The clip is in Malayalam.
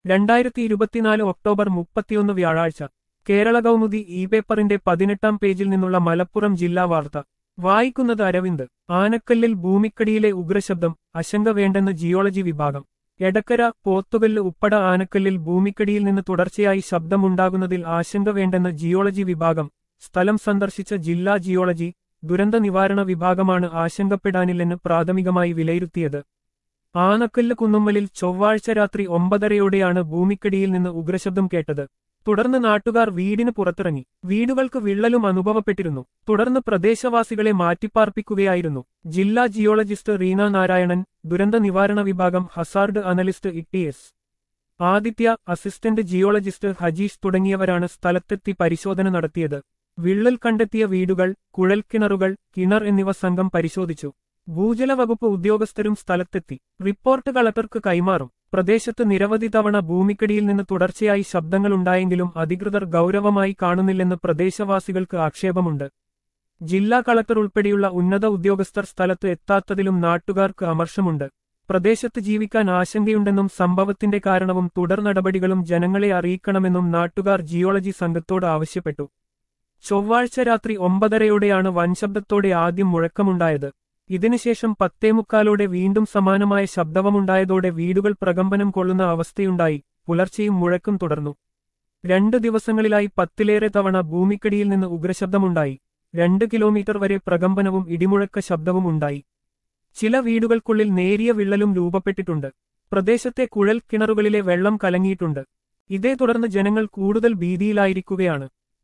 രണ്ടായിരത്തി ഇരുപത്തിനാല് ഒക്ടോബർ മുപ്പത്തിയൊന്ന് വ്യാഴാഴ്ച കേരള കൗമുദി ഇ പേപ്പറിന്റെ പതിനെട്ടാം പേജിൽ നിന്നുള്ള മലപ്പുറം ജില്ലാ വാർത്ത വായിക്കുന്നത് അരവിന്ദ് ആനക്കല്ലിൽ ഭൂമിക്കടിയിലെ ഉഗ്രശബ്ദം ആശങ്ക വേണ്ടെന്ന് ജിയോളജി വിഭാഗം എടക്കര പോത്തുകല്ല് ഉപ്പട ആനക്കല്ലിൽ ഭൂമിക്കടിയിൽ നിന്ന് തുടർച്ചയായി ശബ്ദമുണ്ടാകുന്നതിൽ ആശങ്ക വേണ്ടെന്ന് ജിയോളജി വിഭാഗം സ്ഥലം സന്ദർശിച്ച ജില്ലാ ജിയോളജി ദുരന്ത നിവാരണ വിഭാഗമാണ് ആശങ്കപ്പെടാനില്ലെന്ന് പ്രാഥമികമായി വിലയിരുത്തിയത് ആനക്കല്ല് കുന്നുമ്മലിൽ ചൊവ്വാഴ്ച രാത്രി ഒമ്പതരയോടെയാണ് ഭൂമിക്കടിയിൽ നിന്ന് ഉഗ്രശബ്ദം കേട്ടത് തുടർന്ന് നാട്ടുകാർ വീടിന് പുറത്തിറങ്ങി വീടുകൾക്ക് വിള്ളലും അനുഭവപ്പെട്ടിരുന്നു തുടർന്ന് പ്രദേശവാസികളെ മാറ്റിപ്പാർപ്പിക്കുകയായിരുന്നു ജില്ലാ ജിയോളജിസ്റ്റ് റീന നാരായണൻ ദുരന്ത നിവാരണ വിഭാഗം hazard analyst E S Adithya assistant geologist Hajeesh തുടങ്ങിയവരാണ് സ്ഥലത്തെത്തി പരിശോധന നടത്തിയത് വിള്ളൽ കണ്ടെത്തിയ വീടുകൾ കുഴൽക്കിണറുകൾ കിണർ എന്നിവ സംഘം പരിശോധിച്ചു ഭൂജല വകുപ്പ് ഉദ്യോഗസ്ഥരും സ്ഥലത്തെത്തി റിപ്പോർട്ട് കളക്ടർക്ക് കൈമാറും പ്രദേശത്ത് നിരവധി തവണ ഭൂമിക്കടിയിൽ നിന്ന് തുടർച്ചയായി ശബ്ദങ്ങളുണ്ടായെങ്കിലും അധികൃതർ ഗൗരവമായി കാണുന്നില്ലെന്ന് പ്രദേശവാസികൾക്ക് ആക്ഷേപമുണ്ട് ജില്ലാ കളക്ടർ ഉൾപ്പെടെയുള്ള ഉന്നത ഉദ്യോഗസ്ഥർ സ്ഥലത്ത് എത്താത്തതിലും നാട്ടുകാർക്ക് അമർഷമുണ്ട് പ്രദേശത്ത് ജീവിക്കാൻ ആശങ്കയുണ്ടെന്നും സംഭവത്തിന്റെ കാരണവും തുടർ നടപടികളും ജനങ്ങളെ അറിയിക്കണമെന്നും നാട്ടുകാർ ജിയോളജി സംഘത്തോട് ആവശ്യപ്പെട്ടു ചൊവ്വാഴ്ച രാത്രി ഒമ്പതരയോടെയാണ് വൻശബ്ദത്തോടെ ആദ്യം മുഴക്കമുണ്ടായത് ഇതിനുശേഷം പത്തേമുക്കാലോടെ വീണ്ടും സമാനമായ ശബ്ദവുമുണ്ടായതോടെ വീടുകൾ പ്രകമ്പനം കൊള്ളുന്ന അവസ്ഥയുണ്ടായി പുലർച്ചെയും മുഴക്കം തുടർന്നു രണ്ട് ദിവസങ്ങളിലായി പത്തിലേറെ തവണ ഭൂമിക്കടിയിൽ നിന്ന് ഉഗ്രശബ്ദമുണ്ടായി രണ്ട് കിലോമീറ്റർ വരെ പ്രകമ്പനവും ഇടിമുഴക്ക ശബ്ദവും ഉണ്ടായി ചില വീടുകൾക്കുള്ളിൽ നേരിയ വിള്ളലും രൂപപ്പെട്ടിട്ടുണ്ട് പ്രദേശത്തെ കുഴൽ കിണറുകളിലെ വെള്ളം കലങ്ങിയിട്ടുണ്ട് ഇതേ തുടർന്ന് ജനങ്ങൾ കൂടുതൽ ഭീതിയിലായിരിക്കുകയാണ്